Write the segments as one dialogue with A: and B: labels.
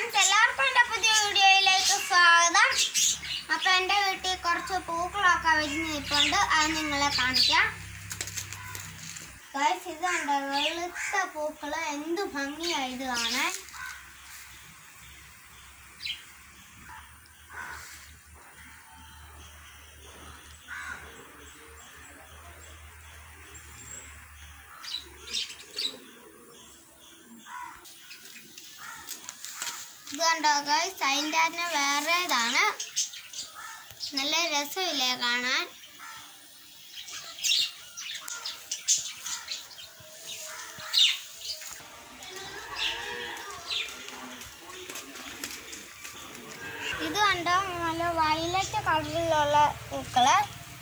A: friends എല്ലാവർക്കും എൻ്റെ പുതിയ വീഡിയോയിലേക്ക് സ്വാഗതം അപ്പൊ എൻ്റെ വീട്ടിൽ കുറച്ച് പൂക്കളൊക്കെ വെച്ച് നിൽപ്പുണ്ട് അത് നിങ്ങളെ കാണിക്കാം ഗൈസ് ഇത് കണ്ടോ വെളുത്ത പൂക്കള് എന്ത് ഭംഗിയായത് കാണാൻ ഇത് കണ്ടോ ഗൈസ് അതിൻ്റെ തന്നെ വേറെ ഇതാണ് നല്ല രസമില്ലേ കാണാൻ ഇത് കണ്ടോ നല്ല വയലറ്റ് കളറിലുള്ള പൂക്കള്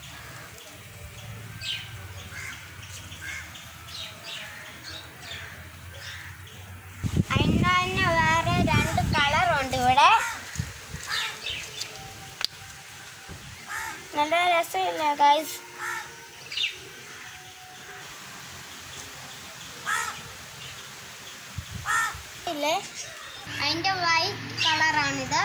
A: അതിൻ്റെ തന്നെ വേറെ രണ്ട് കളറുണ്ട് ഇവിടെ നല്ല രസമില്ല ഗൈസ് ഇല്ലേ അതിൻ്റെ വൈറ്റ് കളറാണിത്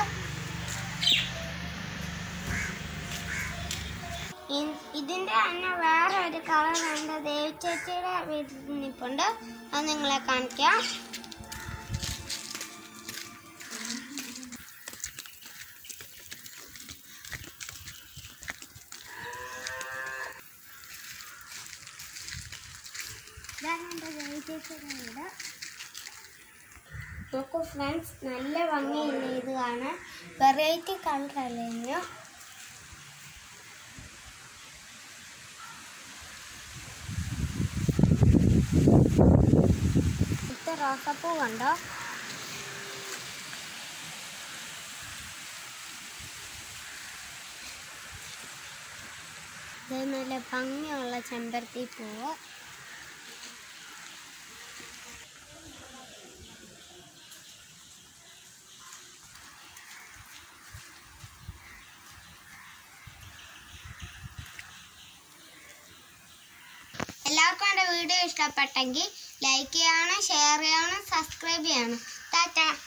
A: ഇ- ഇതിന്റെ തന്നെ വേറെ ഒരു കളർ ഉണ്ട് ദേവി ചേച്ചിയുടെ വീട്ടിൽ നിൽപ്പുണ്ട് അത് നിങ്ങളെ കാണിക്കാം ഇതാണ് എൻ്റെ ദേവി ചേച്ചിയുടെ വീട് നോക്കൂ ഫ്രണ്ട്സ് നല്ല ഭംഗിയില്ലേ ഇത് കാണാൻ വെറൈറ്റി കളർ അല്ലേ ഇനിയോ ഇത് റോസാപ്പൂ കണ്ടോ ഇത് നല്ല ഭംഗിയുള്ള ചെമ്പരത്തി പൂവ് എല്ലാവർക്കും എൻ്റെ വീഡിയോ ഇഷ്ടപ്പെട്ടെങ്കിൽ ലൈക്ക് ചെയ്യണം ഷെയർ ചെയ്യണം സബ്സ്ക്രൈബ് ചെയ്യണം ടാറ്റ